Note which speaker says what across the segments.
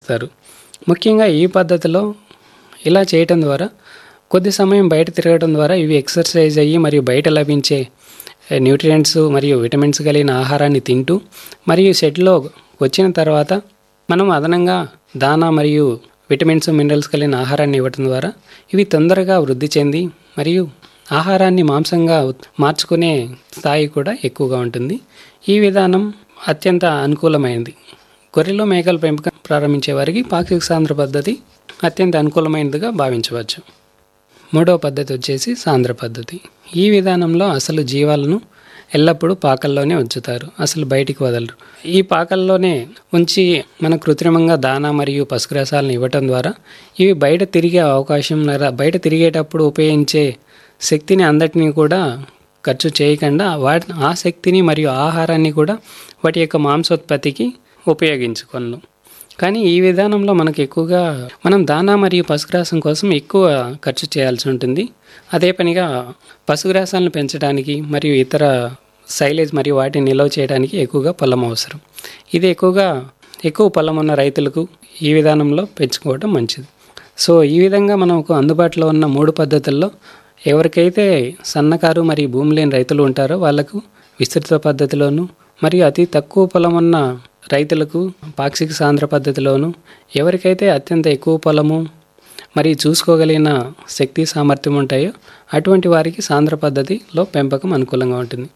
Speaker 1: చేస్తారు ముఖ్యంగా ఈ పద్ధతిలో ఇలా చేయటం ద్వారా కొద్ది సమయం బయట తిరగడం ద్వారా ఇవి ఎక్సర్సైజ్ అయ్యి మరియు బయట లభించే న్యూట్రియంట్స్ మరియు విటమిన్స్ కలిగిన ఆహారాన్ని తింటూ మరియు షెడ్లో వచ్చిన తర్వాత మనం అదనంగా దానా మరియు విటమిన్స్ మినరల్స్ కలిగిన ఆహారాన్ని ఇవ్వటం ద్వారా ఇవి తొందరగా వృద్ధి చెంది మరియు ఆహారాన్ని మాంసంగా ఉత్- మార్చుకునే స్థాయి కూడా ఎక్కువగా ఉంటుంది ఈ విధానం అత్యంత అనుకూలమైనది గొర్రెలు మేకల పెంపకం ప్రారంభించే వారికి పాక్షిక సాంద్ర పద్ధతి అత్యంత అనుకూలమైనదిగా భావించవచ్చు మూడవ పద్ధతి వచ్చేసి సాంద్ర పద్ధతి ఈ విధానంలో అసలు జీవాలను ఎల్లప్పుడూ పాకల్లోనే ఉంచుతారు అసలు బయటికి వదలరు ఈ పాకల్లోనే ఉంచి మన కృత్రిమంగా దానా మరియు పశుగ్రాసాలను ఇవ్వటం ద్వారా ఇవి బయట తిరిగే అవకాశం లేదా బయట తిరిగేటప్పుడు ఉపయోగించే శక్తిని అందటినీ కూడా ఖర్చు చేయకుండా వాటి ఆ శక్తిని మరియు ఆహారాన్ని కూడా వాటి యొక్క మాంసోత్పత్తికి ఉపయోగించుకోను కానీ ఈ విధానంలో మనకు ఎక్కువగా మనం దానా మరియు పశుగ్రాసం కోసం ఎక్కువ ఖర్చు చేయాల్సి ఉంటుంది అదే పనిగా పశుగ్రాసాలను పెంచడానికి మరియు ఇతర సైలేజ్ మరియు వాటిని నిల్వ చేయడానికి ఎక్కువగా పొలం అవసరం ఇది ఎక్కువగా ఎక్కువ పొలం ఉన్న రైతులకు ఈ విధానంలో పెంచుకోవడం మంచిది సో ఈ విధంగా మనకు అందుబాటులో ఉన్న మూడు పద్ధతుల్లో ఎవరికైతే సన్నకారు మరియు భూమి లేని రైతులు ఉంటారో వాళ్లకు విస్తృత పద్ధతిలోను మరియు అతి తక్కువ పొలం ఉన్న రైతులకు పాక్షిక సాంద్ర పద్ధతిలోను ఎవరికైతే అత్యంత ఎక్కువ పొలము మరియు చూసుకోగలిగిన శక్తి సామర్థ్యం ఉంటాయో అటువంటి వారికి సాంద్ర పద్ధతిలో పెంపకం అనుకూలంగా ఉంటుంది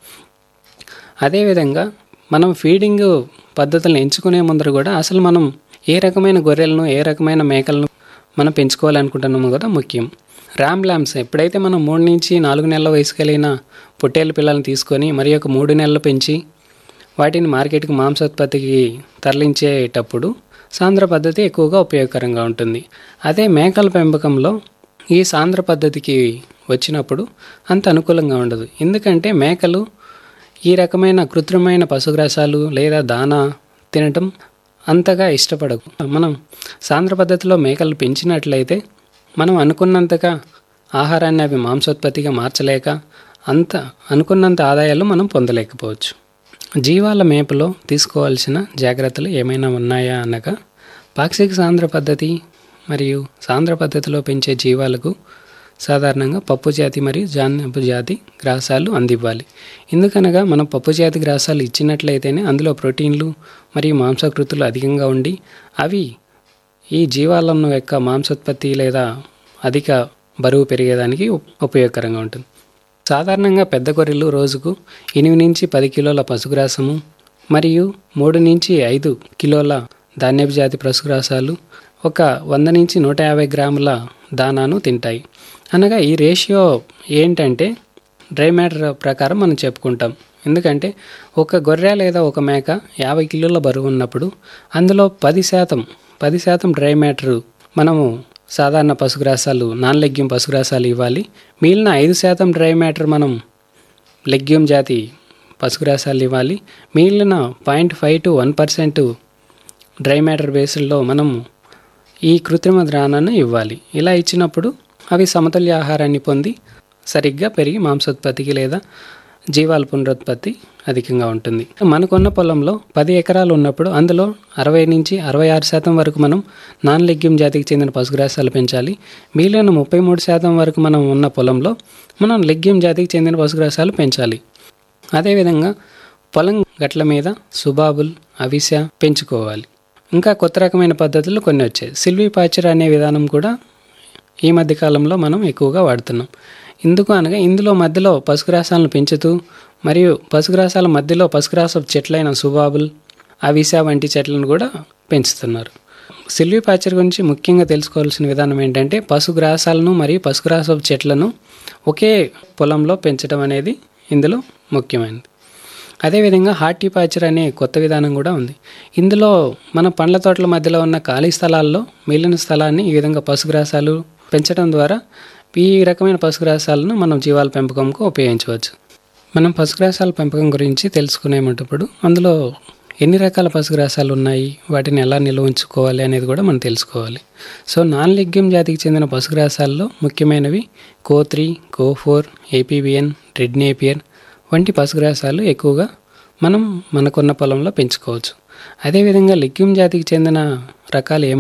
Speaker 1: అదేవిధంగా మనం ఫీడింగ్ పద్ధతులను ఎంచుకునే ముందర కూడా అసలు మనం ఏ రకమైన గొర్రెలను ఏ రకమైన మేకలను మనం పెంచుకోవాలనుకుంటున్నామో కూడా ముఖ్యం ర్యామ్ ల్యామ్స్ ఎప్పుడైతే మనం మూడు నుంచి నాలుగు నెలల వయసు కలిగిన పొట్టేలు పిల్లల్ని తీసుకొని మరి ఒక మూడు నెలలు పెంచి వాటిని మార్కెట్కి మాంసోత్పత్తికి తరలించేటప్పుడు సాంద్ర పద్ధతి ఎక్కువగా ఉపయోగకరంగా ఉంటుంది అదే మేకల పెంపకంలో ఈ సాంద్ర పద్ధతికి వచ్చినప్పుడు అంత అనుకూలంగా ఉండదు ఎందుకంటే మేకలు ఈ రకమైన కృత్రిమైన పశుగ్రాసాలు లేదా దానా తినటం అంతగా ఇష్టపడకు మనం సాంద్ర పద్ధతిలో మేకలు పెంచినట్లయితే మనం అనుకున్నంతగా ఆహారాన్ని అవి మాంసోత్పత్తిగా మార్చలేక అంత అనుకున్నంత ఆదాయాలు మనం పొందలేకపోవచ్చు జీవాల మేపులో తీసుకోవాల్సిన జాగ్రత్తలు ఏమైనా ఉన్నాయా అనగా పాక్షిక సాంద్ర పద్ధతి మరియు సాంద్ర పద్ధతిలో పెంచే జీవాలకు సాధారణంగా పప్పు జాతి మరియు జానపు జాతి గ్రాసాలు అందివ్వాలి ఎందుకనగా మనం పప్పు జాతి గ్రాసాలు ఇచ్చినట్లయితేనే అందులో ప్రోటీన్లు మరియు మాంసకృతులు అధికంగా ఉండి అవి ఈ జీవాలం యొక్క మాంసోత్పత్తి లేదా అధిక బరువు పెరిగేదానికి ఉప్- ఉపయోగకరంగా ఉంటుంది సాధారణంగా పెద్ద గొర్రెలు రోజుకు ఎనిమిది నుంచి పది కిలోల పశుగ్రాసము మరియు మూడు నుంచి ఐదు కిలోల ధాన్యపు జాతి పశుగ్రాసాలు ఒక వంద నుంచి నూట యాభై గ్రాముల దానాను తింటాయి అనగా ఈ రేషియో ఏంటంటే డ్రై మ్యాటర్ ప్రకారం మనం చెప్పుకుంటాం ఎందుకంటే ఒక గొర్రె లేదా ఒక మేక యాభై కిలోల బరువు ఉన్నప్పుడు అందులో పది శాతం పది శాతం డ్రై మ్యాటర్ మనము సాధారణ పశుగ్రాసాలు నాన్ లెగ్యూమ్ పశుగ్రాసాలు ఇవ్వాలి మిగిలిన ఐదు శాతం డ్రై మ్యాటర్ మనం లెగ్యూమ్ జాతి పశుగ్రాసాలు ఇవ్వాలి మిగిలిన point five to one percent dry matter బేస్డ్లో మనం ఈ కృత్రిమ ద్రాణాన్ని ఇవ్వాలి ఇలా ఇచ్చినప్పుడు అవి సమతుల్య ఆహారాన్ని పొంది సరిగ్గా పెరిగి మాంసోత్పత్తికి లేదా జీవాల పునరుత్పత్తి అధికంగా ఉంటుంది మనకున్న పొలంలో పది ఎకరాలు ఉన్నప్పుడు అందులో అరవై నుంచి అరవై ఆరు శాతం వరకు మనం నాన్ లెగ్యూమ్ జాతికి చెందిన పశుగ్రాసాలు పెంచాలి మిగిలిన ముప్పై మూడు శాతం వరకు మనం ఉన్న పొలంలో మనం లెగ్యూమ్ జాతికి చెందిన పశుగ్రాసాలు పెంచాలి అదేవిధంగా పొలం గట్ల మీద సుబాబుల్ అవిస పెంచుకోవాలి ఇంకా కొత్త రకమైన పద్ధతులు కొన్ని వచ్చాయి సిల్వీ పాచర్ అనే విధానం కూడా ఈ మధ్య కాలంలో మనం ఎక్కువగా వాడుతున్నాం ఎందుకు అనగా ఇందులో మధ్యలో పశుగ్రాసాలను పెంచుతూ మరియు పశుగ్రాసాల మధ్యలో పశుగ్రాస చెట్లైన సుబాబుల్ అవిసా వంటి చెట్లను కూడా పెంచుతున్నారు సిల్వీ పాచర్ గురించి ముఖ్యంగా తెలుసుకోవాల్సిన విధానం ఏంటంటే పశుగ్రాసాలను మరియు పశుగ్రాస చెట్లను ఒకే పొలంలో పెంచడం అనేది ఇందులో ముఖ్యమైనది అదేవిధంగా హార్టిపాచర్ అనే కొత్త విధానం కూడా ఉంది ఇందులో మన పండ్ల తోటల మధ్యలో ఉన్న ఖాళీ స్థలాల్లో మిగిలిన స్థలాన్ని ఈ విధంగా పశుగ్రాసాలు పెంచడం ద్వారా ఈ రకమైన పశుగ్రాసాలను మనం జీవాల పెంపకంకు ఉపయోగించవచ్చు మనం పశుగ్రాసాల పెంపకం గురించి తెలుసుకునేటప్పుడు అందులో ఎన్ని రకాల పశుగ్రాసాలు ఉన్నాయి వాటిని ఎలా నిల్వ ఉంచుకోవాలి అనేది కూడా మనం తెలుసుకోవాలి సో నాన్ లిగ్యం జాతికి చెందిన పశుగ్రాసాల్లో ముఖ్యమైనవి CO three CO four APBN red napier వంటి పశుగ్రాసాలు ఎక్కువగా మనం మనకున్న పొలంలో పెంచుకోవచ్చు అదేవిధంగా లిగ్యూమ్ జాతికి చెందిన రకాలు ఏం